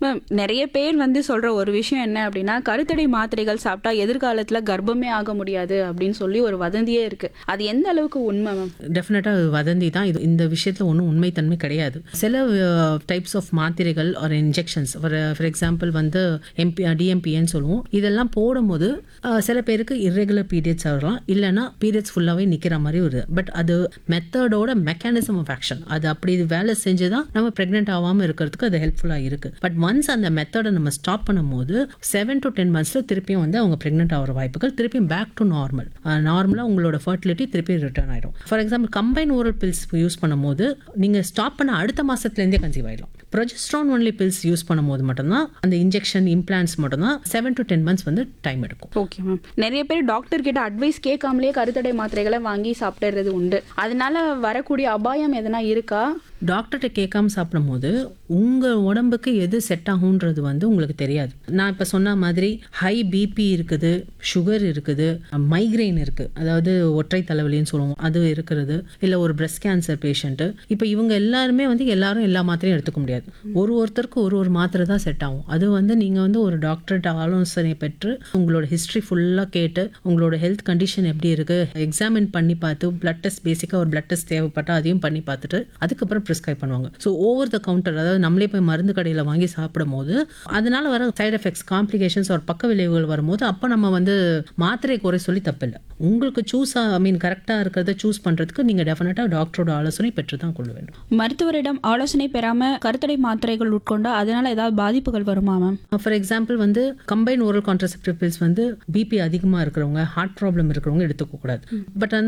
ma'am நிறைய பேர் வந்து சொல்ற ஒரு விஷயம் என்ன அப்படின்னா கருத்தடை மாத்திரைகள் சாப்பிட்டா எதிர்காலத்துல கர்ப்பமே ஆக முடியாது அப்படின்னு சொல்லி ஒரு வதந்தியே இருக்கு அது எந்த அளவுக்கு உண்மை மேம் டெஃபினட்டாக வதந்தி தான் இது இந்த விஷயத்தில் ஒன்றும் உண்மைத்தன்மை கிடையாது சில டைப்ஸ் ஆஃப் மாத்திரைகள் ஒரு இன்ஜெக்ஷன்ஸ் ஃபார் ஃபார் எக்ஸாம்பிள் வந்து எம்பி டிஎம்பின்னு சொல்லுவோம் இதெல்லாம் போடும்போது அஹ், சில பேருக்கு இர்ரெகுலர் பீரியட்ஸ் வரலாம் இல்லைன்னா பீரியட்ஸ் ஃபுல்லாகவே நிற்கிற மாதிரி வருது பட் அது மெத்தடோட மெக்கானிசம் ஆஃப் ஆக்ஷன் அது அப்படி வேலை செஞ்சு தான் நம்ம ப்ரெக்னென்ட் ஆகாமல் இருக்கிறதுக்கு அது ஹெல்ப்ஃபுல்லாக இருக்குது பட் ஒன்ஸ் அந்த மெத்தடை நம்ம ஸ்டாப் பண்ணும்போது செவன் டு டென் மந்த்ஸில் திருப்பியும் வந்து அவங்க ப்ரெக்னென்ட் ஆகிற வாய்ப்புகள் திருப்பியும் பேக் டு நார்மல் நார்மலாக உங்களோட ஃபர்டிலிட்டி திருப்பி ரிட்டர்ன் ஆயிடும் for example combine oral pills use பண்ணும்போது நீங்கள் ஸ்டாப் பண்ண அடுத்த மாசத்துலேருந்தே கன்சீவ் ஆயிடலாம் ப்ரொஜெஸ்ட்ரான் ஒன்லி பில்ஸ் யூஸ் பண்ணும்போது மட்டும்தான் அந்த இன்ஜெக்ஷன் இம்ப்ளான்ஸ் மட்டும்தான் செவன் டு டென் மந்த்ஸ் வந்து டைம் எடுக்கும் ஓகே மேம் நிறைய பேர் டாக்டர் கிட்ட அட்வைஸ் கேட்காமலே கருத்தடை மாத்திரைகளை வாங்கி சாப்பிடுறது உண்டு அதனால வரக்கூடிய அபாயம் எதனா இருக்கா டாக்டர்கிட்ட கேட்காம சாப்பிடும்போது உங்கள் உடம்புக்கு எது செட் ஆகுன்றது வந்து உங்களுக்கு தெரியாது நான் இப்போ சொன்ன மாதிரி ஹை பிபி இருக்குது சுகர் இருக்குது மைக்ரெயின் இருக்குது அதாவது ஒற்றை தலைவலின்னு சொல்லுவோம் அது இருக்கிறது இல்லை ஒரு பிரஸ்ட் கேன்சர் பேஷண்ட்டு இப்போ இவங்க எல்லாருமே வந்து எல்லாரும் எல்லா மாத்திரையும் எடுத்துக்க முடியாது ஒரு ஒருத்தருக்கு ஒரு ஒரு மாத்திரை தான் செட் ஆகும் அது வந்து நீங்கள் வந்து ஒரு டாக்டர்கிட்ட ஆலோசனை பெற்று உங்களோட ஹிஸ்ட்ரி ஃபுல்லாக கேட்டு உங்களோட ஹெல்த் கண்டிஷன் எப்படி இருக்குது எக்ஸாமின் பண்ணி பார்த்து பிளட் டெஸ்ட் பேசிக்காக ஒரு பிளட் டெஸ்ட் தேவைப்பட்டால் அதையும் பண்ணி பார்த்துட்டு அதுக்கப்புறம் ப்ரிஸ்கிரைப் பண்ணுவாங்க ஸோ ஓவர் த கவுண்டர் அதாவது நம்மளே போய் மருந்து கடையில் வாங்கி சாப்பிடும் போது அதனால வர சைடு எஃபெக்ட்ஸ் காம்ப்ளிகேஷன்ஸ் ஒரு பக்க விளைவுகள் வரும்போது அப்போ நம்ம வந்து மாத்திரை குறை சொல்லி தப்பில்லை உங்களுக்கு சூஸ் ஐ மீன் கரெக்டாக இருக்கிறத சூஸ் பண்ணுறதுக்கு நீங்கள் டெஃபினட்டாக டாக்டரோட ஆலோசனை பெற்று தான் கொள்ள வேண்டும் மருத்துவரிடம் ஆலோசனை பெறாம கருத்தடை மாத்திரைகள் உட்கொண்டா அதனால ஏதாவது பாதிப்புகள் வருமா மேம் ஃபார் எக்ஸாம்பிள் வந்து கம்பைன் ஓரல் கான்ட்ரசெப்டிவ் பில்ஸ் வந்து பிபி அதிகமாக இருக்கிறவங்க ஹார்ட் ப்ராப்ளம் இருக்கிறவங்க எடுத்துக்க கூடாது பட்